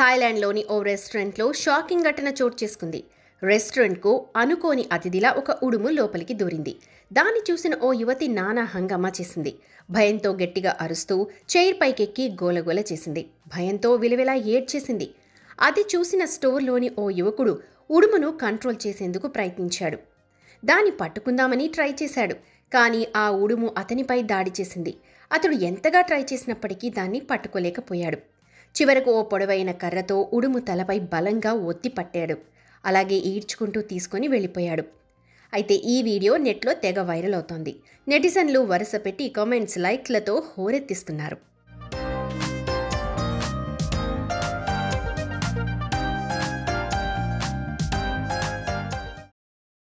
థాయిలాండ్లోని ఓ రెస్టారెంట్లో షాకింగ్ ఘటన చోటు చేసుకుంది రెస్టారెంట్కు అనుకోని అతిథిలా ఒక ఉడుము లోపలికి దూరింది దాన్ని చూసిన ఓ యువతి నానా హంగామా చేసింది భయంతో గట్టిగా అరుస్తూ చైర్ పైకెక్కి గోలగోల చేసింది భయంతో విలవిలా ఏడ్చేసింది అది చూసిన స్టోర్లోని ఓ యువకుడు ఉడుమును కంట్రోల్ చేసేందుకు ప్రయత్నించాడు దాన్ని పట్టుకుందామని ట్రై చేశాడు కానీ ఆ ఉడుము అతనిపై దాడి చేసింది అతడు ఎంతగా ట్రై చేసినప్పటికీ దాన్ని పట్టుకోలేకపోయాడు చివరకు ఓ పొడవైన కర్రతో ఉడుము తలపై బలంగా ఒత్తి పట్టాడు అలాగే ఈడ్చుకుంటూ తీసుకొని వెళ్ళిపోయాడు అయితే ఈ వీడియో నెట్లో తెగ వైరల్ అవుతోంది నెటిజన్లు వరుస పెట్టి కామెంట్స్ లైక్లతో హోరెత్తిస్తున్నారు